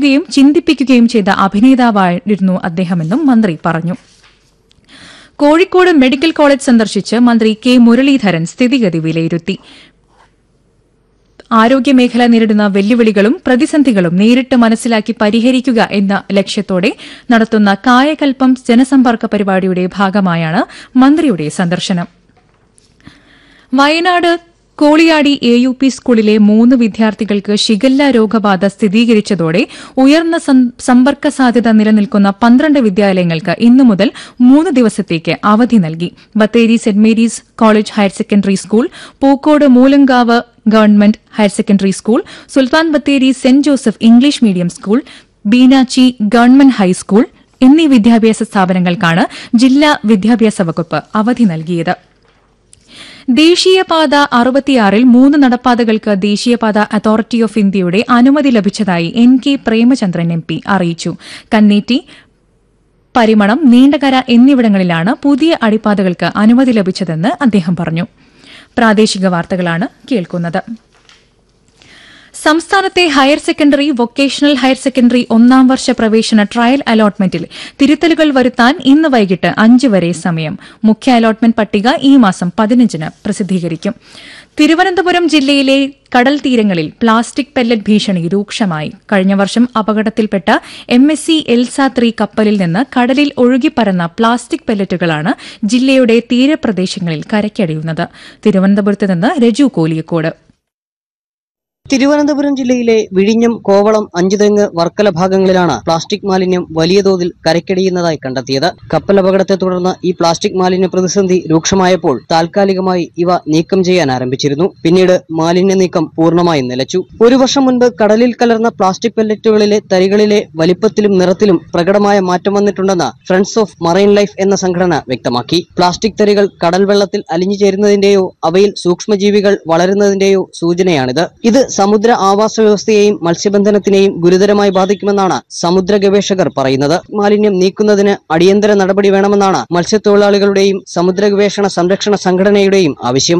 ചിന്തിക്കുകയും ചിന്തിപ്പിക്കുകയും ചെയ്ത അഭിനേതാവായിരുന്നു അദ്ദേഹമെന്നും മന്ത്രി പറഞ്ഞു കോഴിക്കോട് മെഡിക്കൽ കോളേജ് സന്ദർശിച്ച് മന്ത്രി കെ മുരളീധരൻ സ്ഥിതിഗതി വിലയിരുത്തി ആരോഗ്യമേഖല നേരിടുന്ന വെല്ലുവിളികളും പ്രതിസന്ധികളും നേരിട്ട് മനസ്സിലാക്കി പരിഹരിക്കുക എന്ന ലക്ഷ്യത്തോടെ നടത്തുന്ന കായകൽപ്പം ജനസമ്പർക്ക പരിപാടിയുടെ ഭാഗമായാണ് മന്ത്രിയുടെ സന്ദർശനം Wayanad Koliyadi A U P സ്കൂളിലെ മൂന്ന് വിദ്യാർത്ഥികൾക്ക് ഷിഗല്ല രോഗബാധ സ്ഥിരീകരിച്ചതോടെ ഉയർന്ന സം- സമ്പർക്ക സാധ്യത നിലനിൽക്കുന്ന പന്ത്രണ്ട് വിദ്യാലയങ്ങൾക്ക് ഇന്നു മുതൽ മൂന്ന് ദിവസത്തേക്ക് അവധി നൽകി Bathery saint Mary's college higher secondary school Pookode Moolankavu government higher secondary school Sultan Bathery saint Joseph English medium school Beenachi government high school എന്നീ വിദ്യാഭ്യാസ സ്ഥാപനങ്ങൾക്കാണ് ജില്ലാ വിദ്യാഭ്യാസ വകുപ്പ് അവധി നൽകിയത് ദേശീയപാത അറുപത്തിയാറിൽ മൂന്ന് നടപ്പാതകൾക്ക് ദേശീയപാത അതോറിറ്റി ഓഫ് ഇന്ത്യയുടെ അനുമതി ലഭിച്ചതായി N K Premachandran M P അറിയിച്ചു കന്നേറ്റി പരിമണം നീണ്ടകര എന്നിവിടങ്ങളിലാണ് പുതിയ അടിപ്പാതകൾക്ക് അനുമതി ലഭിച്ചതെന്ന് അദ്ദേഹം പറഞ്ഞു പ്രാദേശിക വാർത്തകളാണ് കേൾക്കുന്നത് സംസ്ഥാനത്തെ higher secondary vocational higher secondary ഒന്നാം വർഷ പ്രവേശന ട്രയൽ അലോട്ട്മെന്റിൽ തിരുത്തലുകൾ വരുത്താൻ ഇന്ന് വൈകിട്ട് അഞ്ച് വരെ സമയം മുഖ്യ അലോട്ട്മെന്റ് പട്ടിക ഈ മാസം പതിനഞ്ചിന് പ്രസിദ്ധീകരിക്കും തിരുവനന്തപുരം ജില്ലയിലെ കടൽ തീരങ്ങളിൽ പ്ലാസ്റ്റിക് പെല്ലറ്റ് ഭീഷണി രൂക്ഷമായി കഴിഞ്ഞ വർഷം അപകടത്തിൽപ്പെട്ട M S C Elsa three കപ്പലിൽ നിന്ന് കടലിൽ ഒഴുകിപ്പറന്ന പ്ലാസ്റ്റിക് പെല്ലറ്റുകളാണ് ജില്ലയുടെ തീരപ്രദേശങ്ങളിൽ കരയ്ക്കടിയുന്നത് തിരുവനന്തപുരത്ത് നിന്ന് രജു കോലിയക്കോട് തിരുവനന്തപുരം ജില്ലയിലെ വിഴിഞ്ഞം കോവളം അഞ്ചുതെങ്ങ് വർക്കല ഭാഗങ്ങളിലാണ് പ്ലാസ്റ്റിക് മാലിന്യം വലിയ തോതിൽ കരയ്ക്കടിയുന്നതായി കണ്ടെത്തിയത് കപ്പൽ അപകടത്തെ തുടർന്ന് ഈ പ്ലാസ്റ്റിക് മാലിന്യ പ്രതിസന്ധി രൂക്ഷമായപ്പോൾ താൽക്കാലികമായി ഇവ നീക്കം ചെയ്യാൻ ആരംഭിച്ചിരുന്നു പിന്നീട് മാലിന്യ നീക്കം പൂർണ്ണമായും നിലച്ചു ഒരു വർഷം മുൻപ് കടലിൽ കലർന്ന പ്ലാസ്റ്റിക് പെല്ലറ്റുകളിലെ തരികളിലെ വലിപ്പത്തിലും നിറത്തിലും പ്രകടമായ മാറ്റം വന്നിട്ടുണ്ടെന്ന് ഫ്രണ്ട്സ് ഓഫ് മറൈൻ ലൈഫ് എന്ന സംഘടന വ്യക്തമാക്കി പ്ലാസ്റ്റിക് തരികൾ കടൽ വെള്ളത്തിൽ അലിഞ്ഞു ചേരുന്നതിന്റെയോ അവയിൽ സൂക്ഷ്മജീവികൾ വളരുന്നതിന്റെയോ സൂചനയാണിത് ഇത് സമുദ്ര ആവാസ വ്യവസ്ഥയെയും മത്സ്യബന്ധനത്തിനെയും ഗുരുതരമായി ബാധിക്കുമെന്നാണ് സമുദ്ര ഗവേഷകർ പറയുന്നത് മാലിന്യം നീക്കുന്നതിന് അടിയന്തര നടപടി വേണമെന്നാണ് മത്സ്യത്തൊഴിലാളികളുടെയും സമുദ്ര ഗവേഷണ സംരക്ഷണ സംഘടനയുടെയും ആവശ്യം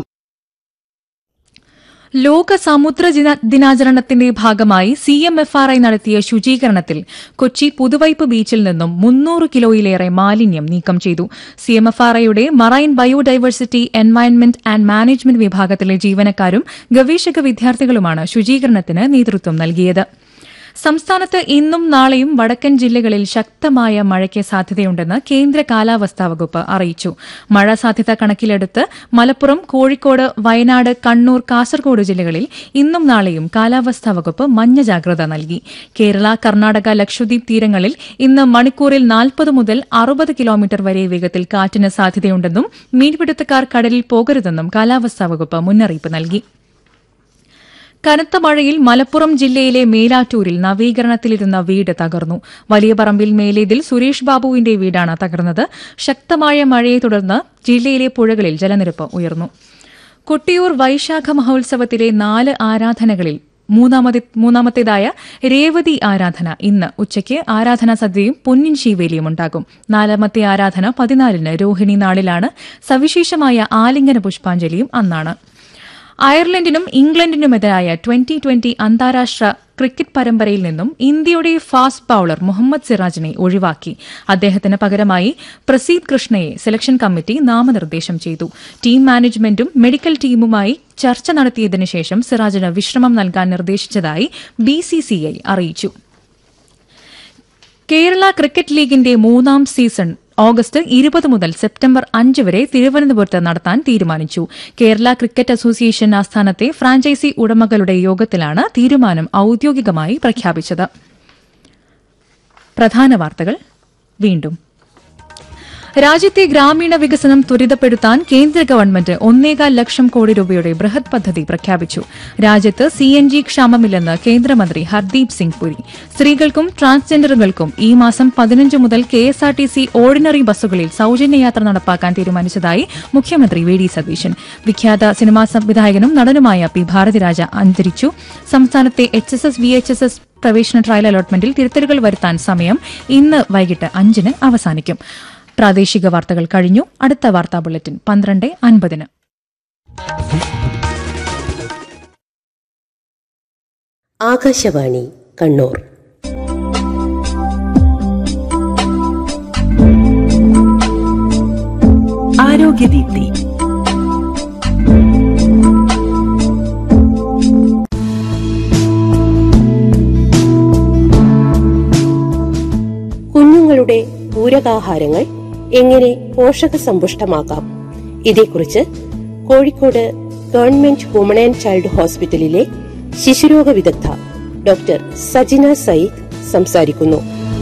ലോക സമുദ്ര ദിന- ദിനാചരണത്തിന്റെ ഭാഗമായി C M F R I നടത്തിയ ശുചീകരണത്തിൽ കൊച്ചി പുതുവൈപ്പ് ബീച്ചിൽ നിന്നും മുന്നൂറ് കിലോയിലേറെ മാലിന്യം നീക്കം ചെയ്തു സി എം എഫ് ആർ ഐയുടെ marine biodiversity environment and management വിഭാഗത്തിലെ ജീവനക്കാരും ഗവേഷക വിദ്യാർത്ഥികളുമാണ് ശുചീകരണത്തിന് നേതൃത്വം നൽകിയത് സംസ്ഥാനത്ത് ഇന്നും നാളെയും വടക്കൻ ജില്ലകളിൽ ശക്തമായ മഴയ്ക്ക് സാധ്യതയുണ്ടെന്ന് കേന്ദ്ര കാലാവസ്ഥാ വകുപ്പ് അറിയിച്ചു മഴ സാധ്യത കണക്കിലെടുത്ത് മലപ്പുറം കോഴിക്കോട് വയനാട് കണ്ണൂർ കാസർഗോഡ് ജില്ലകളിൽ ഇന്നും നാളെയും കാലാവസ്ഥാ വകുപ്പ് മഞ്ഞ ജാഗ്രത നൽകി കേരള കർണാടക ലക്ഷദ്വീപ് തീരങ്ങളിൽ ഇന്ന് മണിക്കൂറിൽ നാൽപ്പത് മുതൽ അറുപത് കിലോമീറ്റർ വരെ വേഗത്തിൽ കാറ്റിന് സാധ്യതയുണ്ടെന്നും മീൻപിടുത്തക്കാർ കടലിൽ പോകരുതെന്നും കാലാവസ്ഥാ വകുപ്പ് മുന്നറിയിപ്പ് നൽകി കനത്ത മഴയിൽ മലപ്പുറം ജില്ലയിലെ മേലാറ്റൂരിൽ നവീകരണത്തിലിരുന്ന വീട് തകർന്നു വലിയ പറമ്പിൽ മേലേതിൽ സുരേഷ് ബാബുവിന്റെ വീടാണ് തകർന്നത് ശക്തമായ മഴയെ തുടർന്ന് ജില്ലയിലെ പുഴകളിൽ ജലനിരപ്പ് ഉയർന്നു കൊട്ടിയൂർ വൈശാഖ മഹോത്സവത്തിലെ നാല് ആരാധനകളിൽ മൂന്നാമതി മൂന്നാമത്തേതായ രേവതി ആരാധന ഇന്ന് ഉച്ചയ്ക്ക് ആരാധനാ സദ്യയും പൊന്നിൻ ശീവേലിയും ഉണ്ടാകും നാലാമത്തെ ആരാധന പതിനാലിന് രോഹിണി നാളിലാണ് സവിശേഷമായ ആലിംഗന പുഷ്പാഞ്ജലിയും അന്നാണ് അയർലൻഡിനും ഇംഗ്ലണ്ടിനുമെതിരായ ട്വന്റി ട്വന്റി അന്താരാഷ്ട്ര ക്രിക്കറ്റ് പരമ്പരയിൽ നിന്നും ഇന്ത്യയുടെ ഫാസ്റ്റ് ബൌളർ മുഹമ്മദ് സിറാജിനെ ഒഴിവാക്കി അദ്ദേഹത്തിന് പകരമായി പ്രസീദ് കൃഷ്ണയെ സെലക്ഷൻ കമ്മിറ്റി നാമനിർദ്ദേശം ചെയ്തു ടീം മാനേജ്മെന്റും മെഡിക്കൽ ടീമുമായി ചർച്ച നടത്തിയതിനു ശേഷം സിറാജിന് വിശ്രമം നൽകാൻ നിർദ്ദേശിച്ചതായി ബിസിസിഐ അറിയിച്ചു കേരള ക്രിക്കറ്റ് ലീഗിന്റെ മൂന്നാം സീസൺ ഓഗസ്റ്റ് ഇരുപത് മുതൽ സെപ്റ്റംബർ അഞ്ച് വരെ തിരുവനന്തപുരത്ത് നടത്താൻ തീരുമാനിച്ചു കേരള ക്രിക്കറ്റ് അസോസിയേഷൻ ആസ്ഥാനത്തെ ഫ്രാഞ്ചൈസി ഉടമകളുടെ യോഗത്തിലാണ് തീരുമാനം ഔദ്യോഗികമായി പ്രഖ്യാപിച്ചത് പ്രധാന വാർത്തകൾ വീണ്ടും രാജ്യത്തെ ഗ്രാമീണ വികസനം ത്വരിതപ്പെടുത്താൻ കേന്ദ്ര ഗവൺമെന്റ് ഒന്നേകാൽ ലക്ഷം കോടി രൂപയുടെ ബൃഹത് പദ്ധതി പ്രഖ്യാപിച്ചു രാജ്യത്ത് സി എൻ ജി ക്ഷാമമില്ലെന്ന് കേന്ദ്രമന്ത്രി ഹർദീപ് സിംഗ് പുരി സ്ത്രീകൾക്കും ട്രാൻസ്ജെൻഡറുകൾക്കും ഈ മാസം പതിനഞ്ച് മുതൽ K S R T C ordinary ബസ്സുകളിൽ സൌജന്യ യാത്ര നടപ്പാക്കാൻ തീരുമാനിച്ചതായി മുഖ്യമന്ത്രി വി ഡി സതീശൻ വിഖ്യാത സിനിമാ സംവിധായകനും നടനുമായ പി ഭാരതിരാജ അന്തരിച്ചു സംസ്ഥാനത്തെ H S S V H S S പ്രവേശന ട്രയൽ അലോട്ട്മെന്റിൽ തിരുത്തലുകൾ വരുത്താൻ സമയം ഇന്ന് വൈകിട്ട് അഞ്ചിന് അവസാനിക്കും പ്രാദേശിക വാർത്തകൾ കഴിഞ്ഞു അടുത്ത വാർത്താ ബുള്ളറ്റിൻ പന്ത്രണ്ട് അൻപതിന് ആകാശവാണി കണ്ണൂർ ആരോഗ്യദീപ്തി കുഞ്ഞുങ്ങളുടെ പൂരകാഹാരങ്ങൾ എങ്ങനെ പോഷകസമ്പുഷ്ടമാക്കാം ഇതേക്കുറിച്ച് Kozhikode government woman and child ഹോസ്പിറ്റലിലെ ശിശുരോഗ വിദഗ്ധ ഡോക്ടർ സജിന സയ്യിദ് സംസാരിക്കുന്നു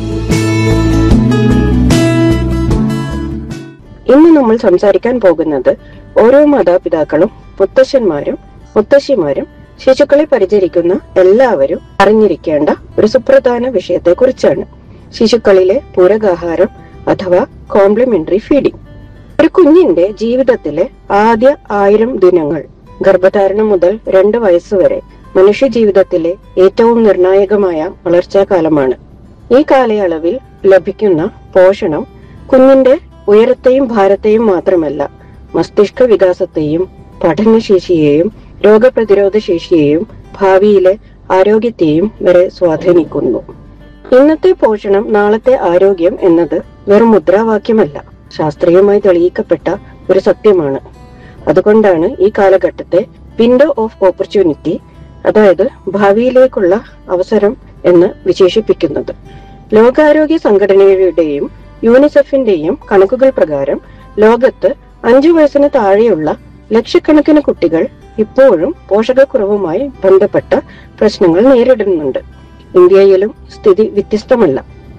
ഇന്ന് നമ്മൾ സംസാരിക്കാൻ പോകുന്നത് ഓരോ മാതാപിതാക്കളും മുത്തശ്ശന്മാരും മുത്തശ്ശിമാരും ശിശുക്കളെ പരിചരിക്കുന്ന എല്ലാവരും അറിഞ്ഞിരിക്കേണ്ട ഒരു സുപ്രധാന വിഷയത്തെക്കുറിച്ചാണ് ശിശുക്കളിലെ പൂരകാഹാരം അഥവാ കോംപ്ലിമെന്ററി ഫീഡിംഗ് ഒരു കുഞ്ഞിന്റെ ജീവിതത്തിലെ ആദ്യ ആയിരം ദിനങ്ങൾ ഗർഭധാരണം മുതൽ രണ്ട് വയസ്സുവരെ മനുഷ്യ ജീവിതത്തിലെ ഏറ്റവും നിർണായകമായ വളർച്ചാ കാലമാണ് ഈ കാലയളവിൽ ലഭിക്കുന്ന പോഷണം കുഞ്ഞിന്റെ ഉയരത്തെയും ഭാരത്തെയും മാത്രമല്ല മസ്തിഷ്ക വികാസത്തെയും പഠനശേഷിയെയും രോഗപ്രതിരോധ ശേഷിയെയും ഭാവിയിലെ ആരോഗ്യത്തെയും വരെ സ്വാധീനിക്കുന്നു ഇന്നത്തെ പോഷണം നാളത്തെ ആരോഗ്യം എന്നത് വെറും മുദ്രാവാക്യമല്ല ശാസ്ത്രീയമായി തെളിയിക്കപ്പെട്ട ഒരു സത്യമാണ് അതുകൊണ്ടാണ് ഈ കാലഘട്ടത്തെ വിൻഡോ ഓഫ് ഓപ്പർച്യൂണിറ്റി അതായത് ഭാവിയിലേക്കുള്ള അവസരം എന്ന് വിശേഷിപ്പിക്കുന്നത് ലോകാരോഗ്യ സംഘടനയുടെയും യൂണിസെഫിന്റെയും കണക്കുകൾ പ്രകാരം ലോകത്ത് അഞ്ചു വയസ്സിന് താഴെയുള്ള ലക്ഷക്കണക്കിന് കുട്ടികൾ ഇപ്പോഴും പോഷകക്കുറവുമായി ബന്ധപ്പെട്ട പ്രശ്നങ്ങൾ നേരിടുന്നുണ്ട് ഇന്ത്യയിലും സ്ഥിതി വ്യത്യസ്തമല്ല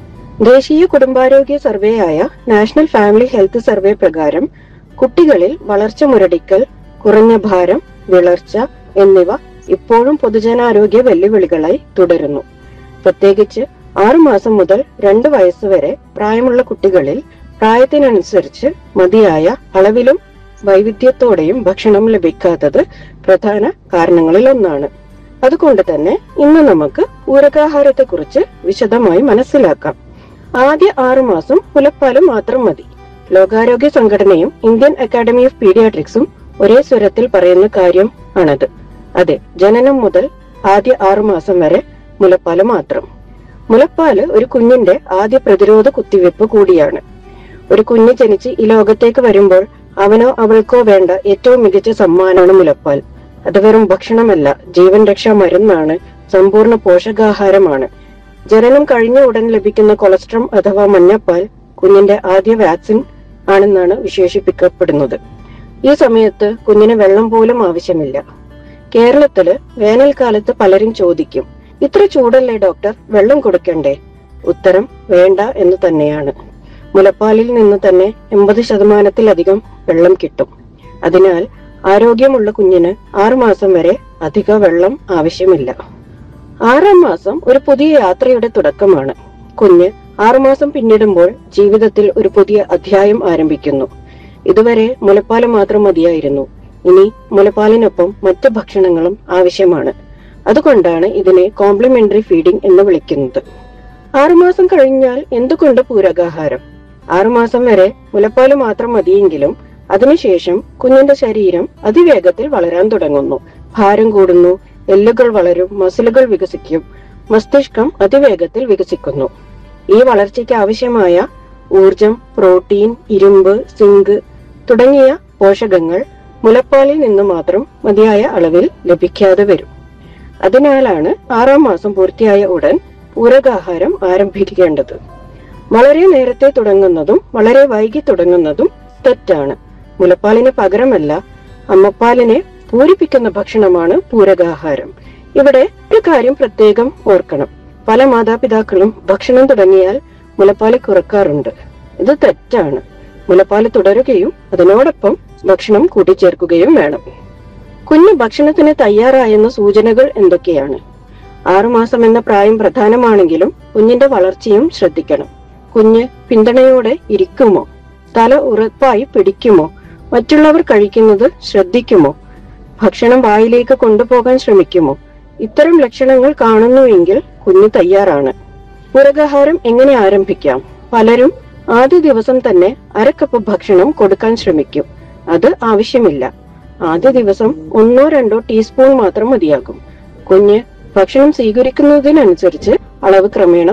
ദേശീയ കുടുംബാരോഗ്യ സർവേയായ നാഷണൽ ഫാമിലി ഹെൽത്ത് സർവേ പ്രകാരം കുട്ടികളിൽ വളർച്ച മുരടിക്കൽ കുറഞ്ഞ ഭാരം വിളർച്ച എന്നിവ ഇപ്പോഴും പൊതുജനാരോഗ്യ വെല്ലുവിളികളായി തുടരുന്നു പ്രത്യേകിച്ച് ആറുമാസം മുതൽ രണ്ട് വയസ്സ് വരെ പ്രായമുള്ള കുട്ടികളിൽ പ്രായത്തിനനുസരിച്ച് മതിയായ അളവിലും വൈവിധ്യത്തോടെയും ഭക്ഷണം ലഭിക്കാത്തത് പ്രധാന കാരണങ്ങളിൽ ഒന്നാണ് അതുകൊണ്ട് തന്നെ ഇന്ന് നമുക്ക് പൂരകാഹാരത്തെക്കുറിച്ച് വിശദമായി മനസ്സിലാക്കാം ആദ്യ ആറുമാസം മുലപ്പാലും മാത്രം മതി ലോകാരോഗ്യ സംഘടനയും ഇന്ത്യൻ അക്കാദമി ഓഫ് പീഡിയാട്രിക്സും ഒരേ സ്വരത്തിൽ പറയുന്ന കാര്യം ആണത് അതെ ജനനം മുതൽ ആദ്യ ആറുമാസം വരെ മുലപ്പാല് മാത്രം മുലപ്പാല് ഒരു കുഞ്ഞിന്റെ ആദ്യ പ്രതിരോധ കുത്തിവെപ്പ് കൂടിയാണ് ഒരു കുഞ്ഞ് ജനിച്ച് ഈ ലോകത്തേക്ക് വരുമ്പോൾ അവനോ അവൾക്കോ വേണ്ട ഏറ്റവും മികച്ച സമ്മാനമാണ് മുലപ്പാൽ അത് വെറും ഭക്ഷണമല്ല ജീവൻ രക്ഷാ മരുന്നാണ് സമ്പൂർണ്ണ പോഷകാഹാരമാണ് ജനനം കഴിഞ്ഞ ഉടൻ ലഭിക്കുന്ന കൊളസ്ട്രം അഥവാ മഞ്ഞപ്പാൽ കുഞ്ഞിന്റെ ആദ്യ വാക്സിൻ ആണെന്നാണ് വിശേഷിപ്പിക്കപ്പെടുന്നത് ഈ സമയത്ത് കുഞ്ഞിന് വെള്ളം പോലും ആവശ്യമില്ല കേരളത്തില് വേനൽക്കാലത്ത് പലരും ചോദിക്കും ഇത്ര ചൂടല്ലേ ഡോക്ടർ വെള്ളം കൊടുക്കണ്ടേ ഉത്തരം വേണ്ട എന്ന് തന്നെയാണ് മുലപ്പാലിൽ നിന്ന് തന്നെ എൺപത് ശതമാനത്തിലധികം വെള്ളം കിട്ടും അതിനാൽ ആരോഗ്യമുള്ള കുഞ്ഞിന് ആറുമാസം വരെ അധിക വെള്ളം ആവശ്യമില്ല ആറാം മാസം ഒരു പുതിയ യാത്രയുടെ തുടക്കമാണ് കുഞ്ഞ് ആറുമാസം പിന്നിടുമ്പോൾ ജീവിതത്തിൽ ഒരു പുതിയ അധ്യായം ആരംഭിക്കുന്നു ഇതുവരെ മുലപ്പാല് മാത്രം മതിയായിരുന്നു ഇനി മുലപ്പാലിനൊപ്പം മറ്റ് ഭക്ഷണങ്ങളും ആവശ്യമാണ് അതുകൊണ്ടാണ് ഇതിനെ കോംപ്ലിമെന്ററി ഫീഡിംഗ് എന്ന് വിളിക്കുന്നത് ആറുമാസം കഴിഞ്ഞാൽ എന്തുകൊണ്ട് പൂരകാഹാരം ആറുമാസം വരെ മുലപ്പാല് മാത്രം മതിയെങ്കിലും അതിനുശേഷം കുഞ്ഞിന്റെ ശരീരം അതിവേഗത്തിൽ വളരാൻ തുടങ്ങുന്നു ഭാരം കൂടുന്നു എല്ലുകൾ വളരും മസിലുകൾ വികസിക്കും മസ്തിഷ്കം അതിവേഗത്തിൽ വികസിക്കുന്നു ഈ വളർച്ചയ്ക്ക് ആവശ്യമായ ഊർജം പ്രോട്ടീൻ ഇരുമ്പ് സിങ്ക് തുടങ്ങിയ പോഷകങ്ങൾ മുലപ്പാലിൽ നിന്ന് മാത്രം മതിയായ അളവിൽ ലഭിക്കാതെ വരും അതിനാലാണ് ആറാം മാസം പൂർത്തിയായ ഉടൻ പൂരകാഹാരം ആരംഭിക്കേണ്ടത് വളരെ നേരത്തെ തുടങ്ങുന്നതും വളരെ വൈകി തുടങ്ങുന്നതും തെറ്റാണ് മുലപ്പാലിന് പകരമല്ല അമ്മപ്പാലിനെ പൂരിപ്പിക്കുന്ന ഭക്ഷണമാണ് പൂരകാഹാരം ഇവിടെ ഒരു കാര്യം പ്രത്യേകം ഓർക്കണം പല മാതാപിതാക്കളും ഭക്ഷണം തുടങ്ങിയാൽ മുലപ്പാല് കുറക്കാറുണ്ട് ഇത് തെറ്റാണ് മുലപ്പാല് തുടരുകയും അതിനോടൊപ്പം ഭക്ഷണം കൂട്ടിച്ചേർക്കുകയും വേണം കുഞ്ഞ് ഭക്ഷണത്തിന് തയ്യാറായെന്ന സൂചനകൾ എന്തൊക്കെയാണ് ആറുമാസം എന്ന പ്രായം പ്രധാനമാണെങ്കിലും കുഞ്ഞിന്റെ വളർച്ചയും ശ്രദ്ധിക്കണം കുഞ്ഞ് പിന്തുണയോടെ ഇരിക്കുമോ തല ഉറപ്പായി പിടിക്കുമോ മറ്റുള്ളവർ കഴിക്കുന്നത് ശ്രദ്ധിക്കുമോ ഭക്ഷണം വായിലേക്ക് കൊണ്ടുപോകാൻ ശ്രമിക്കുമോ ഇത്തരം ലക്ഷണങ്ങൾ കാണുന്നുവെങ്കിൽ കുഞ്ഞ് തയ്യാറാണ് മുരകാഹാരം എങ്ങനെ ആരംഭിക്കാം പലരും ആദ്യ ദിവസം തന്നെ അരക്കപ്പ് ഭക്ഷണം കൊടുക്കാൻ ശ്രമിക്കും അത് ആവശ്യമില്ല ആദ്യ ദിവസം ഒന്നോ രണ്ടോ ടീസ്പൂൺ മാത്രം മതിയാകും കുഞ്ഞ് ഭക്ഷണം സ്വീകരിക്കുന്നതിനനുസരിച്ച് അളവ് ക്രമേണ